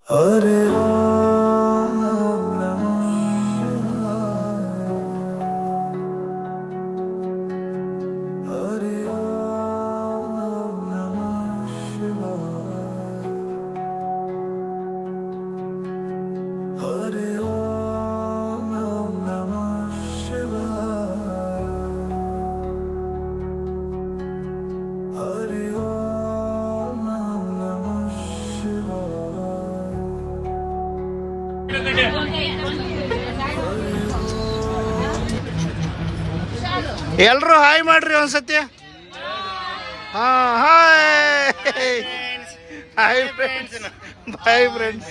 हरे राम नमः शिवाय हरे राम नमः शिवाय हरे राम नमः शिवाय हरे राम नमः शिवाय ಎಲ್ರು ಹಾಯ್ ಮಾಡ್ರಿ ಒಂದ್ಸತಿ ಹಾ hi hi friends bye friends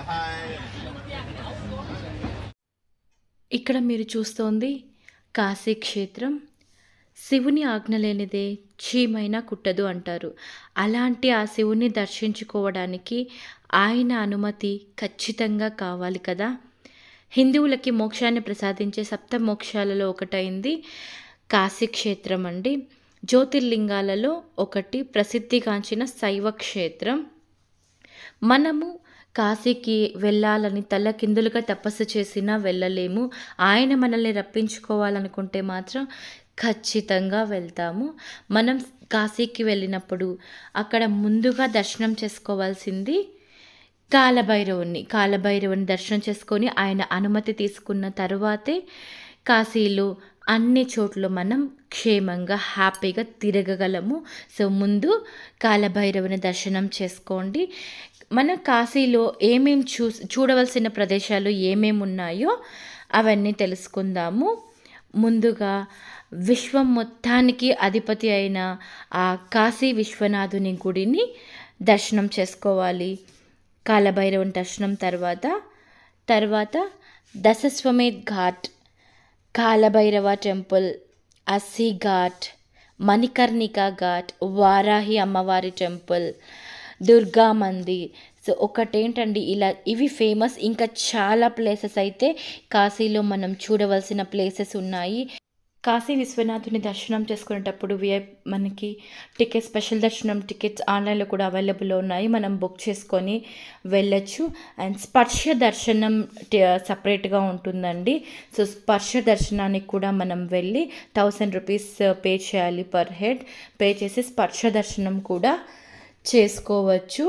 ఇక్కడ మీరు చూస్తోంది కాశీ క్షేత్రం శివుని ఆజ్ఞ లేనిదే చీమైనా కుట్టదు అంటారు అలాంటి ఆ శివుని దర్శించుకోవడానికి ఆయన అనుమతి ఖచ్చితంగా కావాలి కదా హిందువులకి మోక్షాన్ని ప్రసాదించే సప్త మోక్షాలలో ఒకటైంది కాశీ క్షేత్రం అండి జ్యోతిర్లింగాలలో ఒకటి ప్రసిద్ధిగాంచిన శైవ క్షేత్రం మనము కాశీకి వెళ్ళాలని తల్లకిందులుగా తపస్సు చేసినా వెళ్ళలేము ఆయన మనల్ని రప్పించుకోవాలనుకుంటే మాత్రం ఖచ్చితంగా వెళ్తాము మనం కాశీకి వెళ్ళినప్పుడు అక్కడ ముందుగా దర్శనం చేసుకోవాల్సింది కాలభైరవుని కాలభైరవుని దర్శనం చేసుకొని ఆయన అనుమతి తీసుకున్న తరువాతే కాశీలో అన్ని చోట్ల మనం క్షేమంగా హ్యాపీగా తిరగగలము సో ముందు కాలభైరవుని దర్శనం చేసుకోండి మన కాశీలో ఏమేం చూ చూడవలసిన ప్రదేశాలు ఏమేమి ఉన్నాయో అవన్నీ తెలుసుకుందాము ముందుగా విశ్వం మొత్తానికి అధిపతి అయిన ఆ కాశీ విశ్వనాథుని గుడిని దర్శనం చేసుకోవాలి కాలభైరవుని దర్శనం తర్వాత తర్వాత దశస్వమేధ్ ఘాట్ కాలభైరవ టెంపుల్ అస్సీ ఘాట్ మణికర్ణిక ఘాట్ వారాహి అమ్మవారి టెంపుల్ దుర్గా మందిర్ సో ఒకటేంటండి ఇలా ఇవి ఫేమస్ ఇంకా చాలా ప్లేసెస్ అయితే కాశీలో మనం చూడవలసిన ప్లేసెస్ ఉన్నాయి కాశీ విశ్వనాథుని దర్శనం చేసుకునేటప్పుడు విఐ మనకి టికెట్ స్పెషల్ దర్శనం టికెట్స్ ఆన్లైన్లో కూడా అవైలబుల్లో ఉన్నాయి మనం బుక్ చేసుకొని వెళ్ళొచ్చు అండ్ స్పర్శ దర్శనం సపరేట్గా ఉంటుందండి సో స్పర్శ దర్శనానికి కూడా మనం వెళ్ళి థౌసండ్ రూపీస్ పే చేయాలి పర్ హెడ్ పే చేసి స్పర్శ దర్శనం కూడా చేసుకోవచ్చు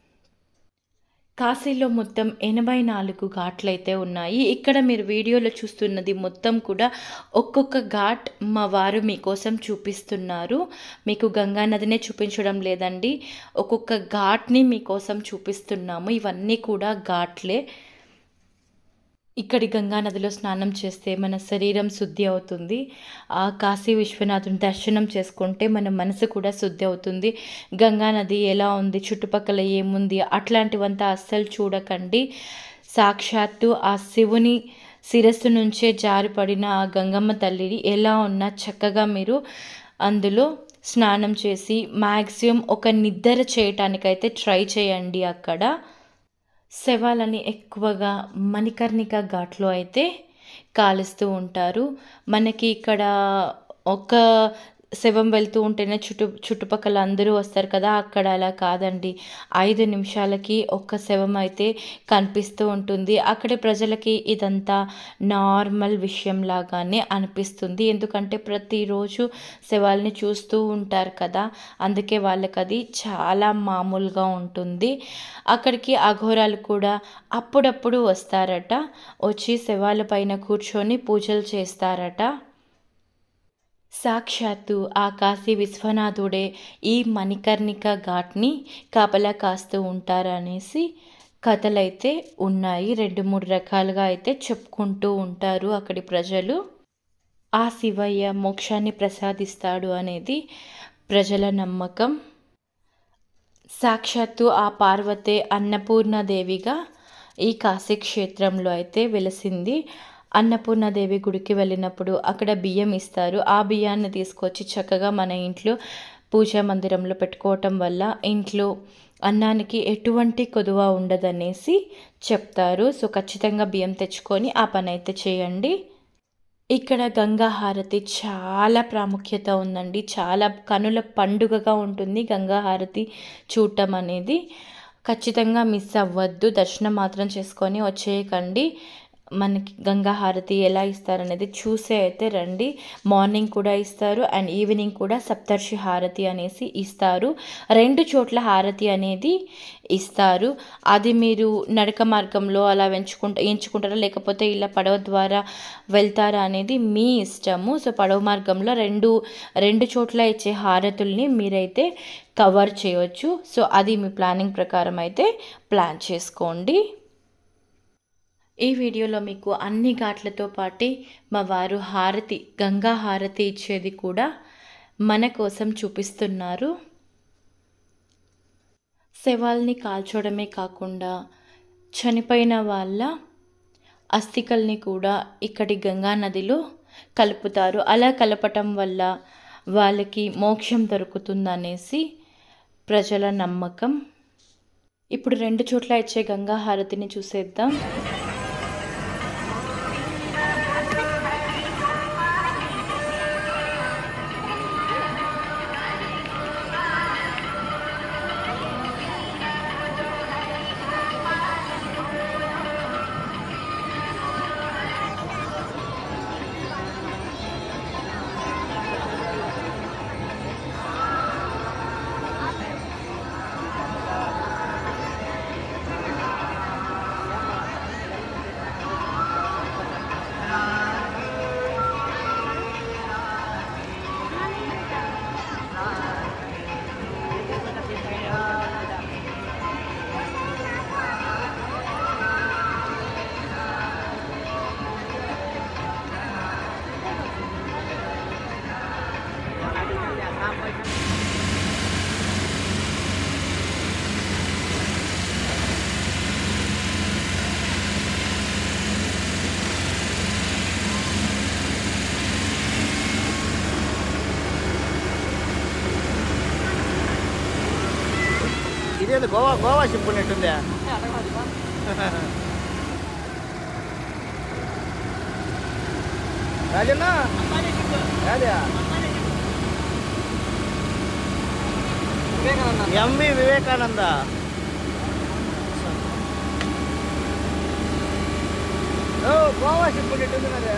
కాశీలో మొత్తం ఎనభై నాలుగు ఘాట్లు అయితే ఉన్నాయి ఇక్కడ మీరు వీడియోలో చూస్తున్నది మొత్తం కూడా ఒక్కొక్క ఘాట్ మా వారు మీకోసం చూపిస్తున్నారు మీకు గంగా నదినే చూపించడం లేదండి ఒక్కొక్క ఘాట్ని మీకోసం చూపిస్తున్నాము ఇవన్నీ కూడా ఘాట్లే ఇక్కడి గంగా నదిలో స్నానం చేస్తే మన శరీరం శుద్ధి అవుతుంది ఆ కాశీ విశ్వనాథుని దర్శనం చేసుకుంటే మన మనసు కూడా శుద్ధి అవుతుంది గంగా నది ఎలా ఉంది చుట్టుపక్కల ఏముంది అట్లాంటివంతా అస్సలు చూడకండి సాక్షాత్తు ఆ శివుని శిరస్సు నుంచే జారిపడిన ఆ గంగమ్మ తల్లిని ఎలా ఉన్నా చక్కగా మీరు అందులో స్నానం చేసి మ్యాక్సిమం ఒక నిద్ర చేయటానికైతే ట్రై చేయండి అక్కడ శవాలని ఎక్కువగా మణికర్ణిక ఘాట్లో అయితే కాలుస్తూ ఉంటారు మనకి ఇక్కడ ఒక శవం వెళ్తూ ఉంటేనే చుట్టు చుట్టుపక్కల అందరూ వస్తారు కదా అక్కడ అలా కాదండి ఐదు నిమిషాలకి ఒక్క శవం అయితే కనిపిస్తూ ఉంటుంది అక్కడి ప్రజలకి ఇదంతా నార్మల్ విషయం లాగానే అనిపిస్తుంది ఎందుకంటే ప్రతిరోజు శవాల్ని చూస్తూ ఉంటారు కదా అందుకే వాళ్ళకి అది చాలా మామూలుగా ఉంటుంది అక్కడికి అఘోరాలు కూడా అప్పుడప్పుడు వస్తారట వచ్చి శవాల పైన కూర్చొని పూజలు చేస్తారట సాక్షాత్తు ఆ కాశీ విశ్వనాథుడే ఈ మణికర్ణిక ఘాట్ని కాపలా కాస్తూ ఉంటారనేసి కథలైతే ఉన్నాయి రెండు మూడు రకాలుగా అయితే చెప్పుకుంటూ ఉంటారు అక్కడి ప్రజలు ఆ శివయ్య మోక్షాన్ని ప్రసాదిస్తాడు అనేది ప్రజల నమ్మకం సాక్షాత్తు ఆ పార్వతే అన్నపూర్ణాదేవిగా ఈ కాశీ క్షేత్రంలో అయితే వెలసింది అన్నపూర్ణాదేవి గుడికి వెళ్ళినప్పుడు అక్కడ బియ్యం ఇస్తారు ఆ బియ్యాన్ని తీసుకొచ్చి చక్కగా మన ఇంట్లో పూజా మందిరంలో పెట్టుకోవటం వల్ల ఇంట్లో అన్నానికి ఎటువంటి కొదువ ఉండదనేసి చెప్తారు సో ఖచ్చితంగా బియ్యం తెచ్చుకొని ఆ పని అయితే చేయండి ఇక్కడ గంగా హారతి చాలా ప్రాముఖ్యత ఉందండి చాలా కనుల పండుగగా ఉంటుంది గంగా హారతి చూడటం అనేది ఖచ్చితంగా మిస్ అవ్వద్దు దర్శనం మాత్రం చేసుకొని వచ్చేయకండి మనకి గంగా హారతి ఎలా ఇస్తారనేది చూసే అయితే రండి మార్నింగ్ కూడా ఇస్తారు అండ్ ఈవినింగ్ కూడా సప్తర్షి హారతి అనేసి ఇస్తారు రెండు చోట్ల హారతి అనేది ఇస్తారు అది మీరు నడక మార్గంలో అలా ఎంచుకుంటా ఎంచుకుంటారా లేకపోతే ఇలా పడవ ద్వారా వెళ్తారా అనేది మీ ఇష్టము సో పడవ మార్గంలో రెండు రెండు చోట్ల ఇచ్చే హారతుల్ని మీరైతే కవర్ చేయవచ్చు సో అది మీ ప్లానింగ్ ప్రకారం అయితే ప్లాన్ చేసుకోండి ఈ వీడియోలో మీకు అన్ని ఘాట్లతో పాటు మా వారు హారతి గంగా హారతి ఇచ్చేది కూడా మన కోసం చూపిస్తున్నారు శవాల్ని కాల్చడమే కాకుండా చనిపోయిన వాళ్ళ అస్థికల్ని కూడా ఇక్కడి గంగా నదిలో కలుపుతారు అలా కలపటం వల్ల వాళ్ళకి మోక్షం దొరుకుతుందనేసి ప్రజల నమ్మకం ఇప్పుడు రెండు చోట్ల ఇచ్చే గంగా హారతిని చూసేద్దాం ఇదేంది గోవా గోవా షిప్ ఉన్నట్టుందే రాజన్న అదే ఎంవి వివేకానంద ఓ గోవా షిప్ ఉన్నట్టుంది అదే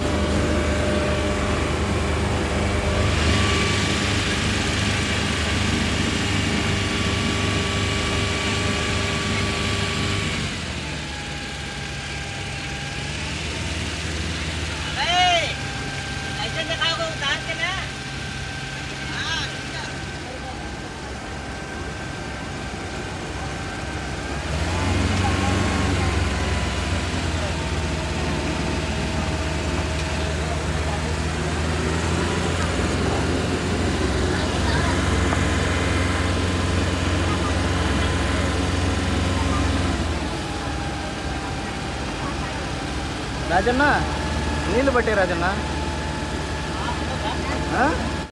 రాజన్న నీళ్ళు పట్టే రాజన్న ఆ?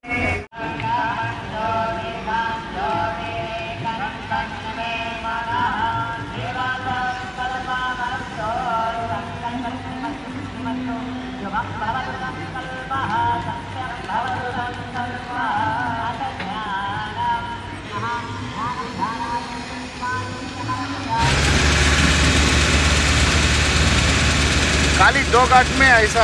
खाली दो घाट में ऐसा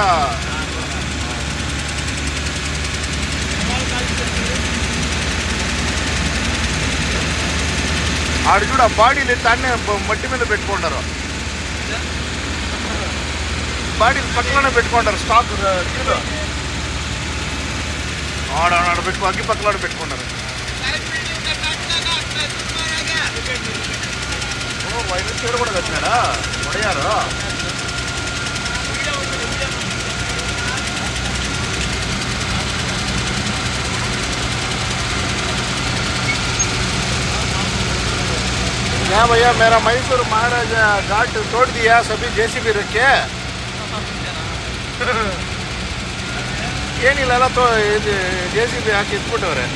ఆడు చూడ బాడీలు తాన్నే మట్టి మీద పెట్టుకుంటారు బాడీలు పక్కలోనే పెట్టుకుంటారు స్టాక్ క్యూలో ఆడ ఆడ పెట్టుకో అగ్గి పక్కలోనే పెట్టుకుంటారు ఓ వైరస్ చీర కూడా కట్టినాడా ఉడయారు क्या भैया मेरा मैसूर महाराजा घाट तोड़ दिया सभी जेसीबी रखे ಏನಿಲ್ಲ ಎಲ್ಲ ತೋ ಇದು ಜೆ ಸಿ ಬಿ ಹಾಕಿ ಇಟ್ಬಿಟ್ಟವ್ರೆ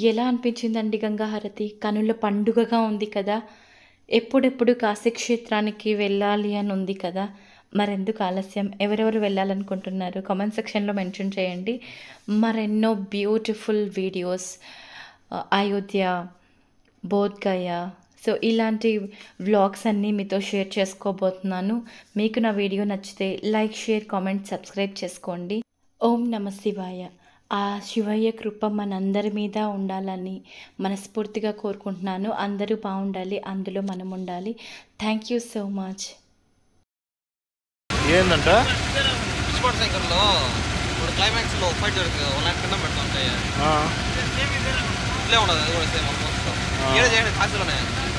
ఎలా అనిపించిందండి గంగాహారతి కనుల పండుగగా ఉంది కదా ఎప్పుడెప్పుడు కాశీ క్షేత్రానికి వెళ్ళాలి అని ఉంది కదా మరెందుకు ఆలస్యం ఎవరెవరు వెళ్ళాలనుకుంటున్నారు కామెంట్ సెక్షన్లో మెన్షన్ చేయండి మరెన్నో బ్యూటిఫుల్ వీడియోస్ ఆ, అయోధ్య బోధ్గయ సో ఇలాంటి వ్లాగ్స్ అన్నీ మీతో షేర్ చేసుకోబోతున్నాను మీకు నా వీడియో నచ్చితే లైక్ షేర్ కామెంట్ సబ్స్క్రైబ్ చేసుకోండి ఓం నమ శివాయ ఆ శివయ్య కృప మనందరి మీద ఉండాలని మనస్ఫూర్తిగా కోరుకుంటున్నాను అందరూ బాగుండాలి అందులో మనం ఉండాలి థ్యాంక్ యూ సో మచ్ ఏందంట స్పోర్ట్స్ సైకిల్లో ఇప్పుడు క్లైమాక్స్ లో ఫైట్ జరుగుతుంది వన్ లాక్ కింద పెడతా ఉంటాయి ఆ, ఇట్లే ఉండదు అది కూడా సేమ్ ఆల్మోస్ట్ ఏదో చేయండి కాశీలోనే